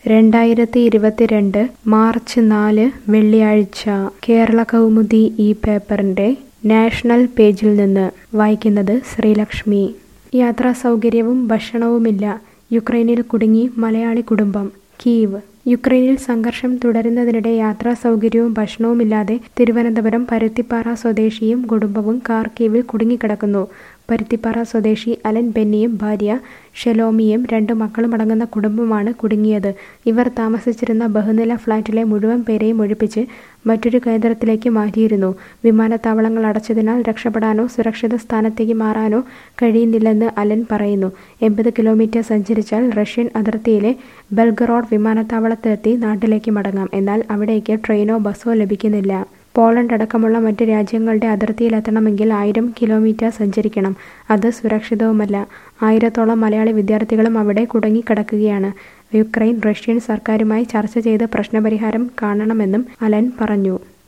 രണ്ടായിരത്തി ഇരുപത്തിരണ്ട് മാർച്ച് നാല് വെള്ളിയാഴ്ച കേരള കൗമുദി ഈ പേപ്പറിന്റെ നാഷണൽ പേജിൽ നിന്ന് വായിക്കുന്നത് ശ്രീലക്ഷ്മി യാത്രാ സൗകര്യവും ഭക്ഷണവുമില്ല യുക്രൈനിൽ കുടുങ്ങി മലയാളി കുടുംബം കീവ് യുക്രൈനിൽ സംഘർഷം തുടരുന്നതിനിടെ യാത്രാ സൗകര്യവും ഭക്ഷണവുമില്ലാതെ തിരുവനന്തപുരം പരുത്തിപ്പാറ സ്വദേശിയും കുടുംബവും കാർക്കീവിൽ കുടുങ്ങിക്കിടക്കുന്നു പരുത്തിപ്പാറ സ്വദേശി അലൻ ബെന്നിയും ഭാര്യ ഷെലോമിയും രണ്ട് മക്കളും അടങ്ങുന്ന കുടുംബമാണ് കുടുങ്ങിയത് ഇവർ താമസിച്ചിരുന്ന ബഹുനില ഫ്ളാറ്റിലെ മുഴുവൻ പേരെയും ഒഴിപ്പിച്ച് മറ്റൊരു കേന്ദ്രത്തിലേക്ക് മാറ്റിയിരുന്നു വിമാനത്താവളങ്ങൾ അടച്ചതിനാൽ രക്ഷപ്പെടാനോ സുരക്ഷിത സ്ഥാനത്തേക്ക് മാറാനോ കഴിയുന്നില്ലെന്ന് അലൻ പറയുന്നു എൺപത് കിലോമീറ്റർ സഞ്ചരിച്ചാൽ റഷ്യൻ അതിർത്തിയിലെ ബെൽഗറോഡ് വിമാനത്താവളത്തിലെത്തി നാട്ടിലേക്ക് മടങ്ങാം എന്നാൽ അവിടേക്ക് ട്രെയിനോ ബസ്സോ ലഭിക്കുന്നില്ല പോളണ്ട് അടക്കമുള്ള മറ്റ് രാജ്യങ്ങളുടെ അതിർത്തിയിലെത്തണമെങ്കിൽ ആയിരം കിലോമീറ്റർ സഞ്ചരിക്കണം അത് സുരക്ഷിതവുമല്ല ആയിരത്തോളം മലയാളി വിദ്യാർത്ഥികളും അവിടെ കുടുങ്ങിക്കിടക്കുകയാണ് യുക്രൈൻ റഷ്യൻ സർക്കാരുമായി ചർച്ച ചെയ്ത് പ്രശ്നപരിഹാരം കാണണമെന്നും അലൻ പറഞ്ഞു